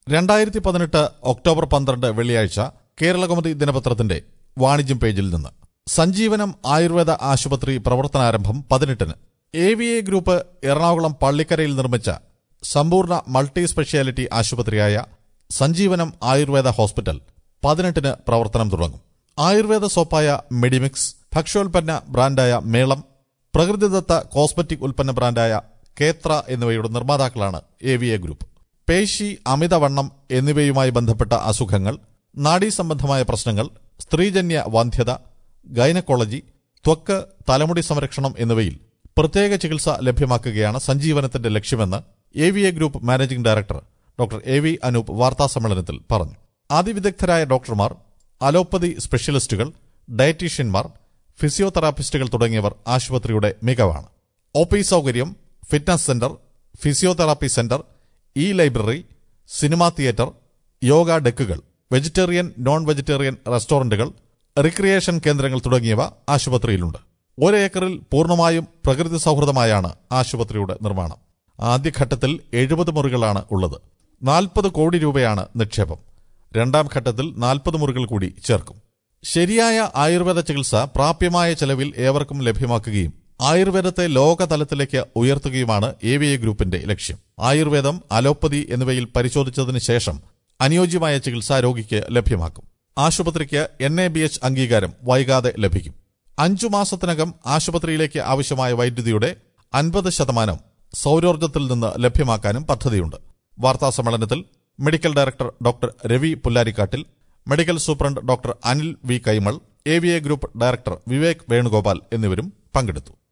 രണ്ടായിരത്തി പതിനെട്ട് ഒക്ടോബർ പന്ത്രണ്ട് വെള്ളിയാഴ്ച കേരളകൗമുദി ദിനപത്രത്തിന്റെ വാണിജ്യം പേജിൽ നിന്ന് സഞ്ജീവനം ആയുർവേദ ആശുപത്രി പ്രവർത്തനാരംഭം പതിനെട്ടിന് A V A group Ernakulam പള്ളിക്കരയിൽ നിർമ്മിച്ച സമ്പൂർണ്ണ മൾട്ടി സ്പെഷ്യാലിറ്റി ആശുപത്രിയായ സഞ്ജീവനം ആയുർവേദ ഹോസ്പിറ്റൽ പതിനെട്ടിന് പ്രവർത്തനം തുടങ്ങും ആയുർവേദ സോപ്പായ മെഡിമിക്സ് ഭക്ഷ്യോൽപ്പന്ന ബ്രാൻഡായ മേളം പ്രകൃതിദത്ത കോസ്മെറ്റിക് ഉൽപ്പന്ന ബ്രാൻഡായ കേത്ര എന്നിവയുടെ നിർമ്മാതാക്കളാണ് എ വി എ ഗ്രൂപ്പ് പേശി അമിതവണ്ണം എന്നിവയുമായി ബന്ധപ്പെട്ട അസുഖങ്ങൾ നാഡീസംബന്ധമായ പ്രശ്നങ്ങൾ സ്ത്രീജന്യ വന്ധ്യത ഗൈനക്കോളജി ത്വക്ക് തലമുടി സംരക്ഷണം എന്നിവയിൽ പ്രത്യേക ചികിത്സ ലഭ്യമാക്കുകയാണ് സഞ്ജീവനത്തിന്റെ ലക്ഷ്യമെന്ന് A V A group managing director doctor A V Anoop വാർത്താസമ്മേളനത്തിൽ പറഞ്ഞു അതിവിദഗ്ധരായ ഡോക്ടർമാർ അലോപ്പതി സ്പെഷ്യലിസ്റ്റുകൾ ഡയറ്റീഷ്യന്മാർ ഫിസിയോതെറാപ്പിസ്റ്റുകൾ തുടങ്ങിയവർ ആശുപത്രിയുടെ മികവാണ് ഒ പി സൗകര്യം fitness centre physiotherapy centre E library cinema theatre yoga ഡെക്കുകൾ വെജിറ്റേറിയൻ നോൺ വെജിറ്റേറിയൻ റെസ്റ്റോറന്റുകൾ റിക്രിയേഷൻ കേന്ദ്രങ്ങൾ തുടങ്ങിയവ ആശുപത്രിയിലുണ്ട് ഒരേക്കറിൽ പൂർണ്ണമായും പ്രകൃതി സൗഹൃദമായാണ് ആശുപത്രിയുടെ നിർമ്മാണം ആദ്യഘട്ടത്തിൽ എഴുപത് മുറികളാണ് ഉള്ളത് നാൽപ്പത് കോടി രൂപയാണ് നിക്ഷേപം രണ്ടാം ഘട്ടത്തിൽ നാൽപ്പത് മുറികൾ കൂടി ചേർക്കും ശരിയായ ആയുർവേദ ചികിത്സ പ്രാപ്യമായ ചെലവിൽ ഏവർക്കും ലഭ്യമാക്കുകയും ആയുർവേദത്തെ ലോകതലത്തിലേക്ക് ഉയർത്തുകയുമാണ് എ വി എ ഗ്രൂപ്പിന്റെ ലക്ഷ്യം ആയുർവേദം അലോപ്പതി എന്നിവയിൽ പരിശോധിച്ചതിന് ശേഷം അനുയോജ്യമായ ചികിത്സ രോഗിക്ക് ലഭ്യമാക്കും ആശുപത്രിക്ക് എൻ എ ബി എച്ച് അംഗീകാരം വൈകാതെ ലഭിക്കും അഞ്ചു മാസത്തിനകം ആശുപത്രിയിലേക്ക് ആവശ്യമായ വൈദ്യുതിയുടെ അൻപത് ശതമാനം സൌരോർജ്ജത്തിൽ നിന്ന് ലഭ്യമാക്കാനും പദ്ധതിയുണ്ട് വാർത്താസമ്മേളനത്തിൽ medical director doctor Ravi Pullarikkattil medical superintendent doctor Anil V Kaimal A V A group director Vivek Venugopal എന്നിവരും പങ്കെടുത്തു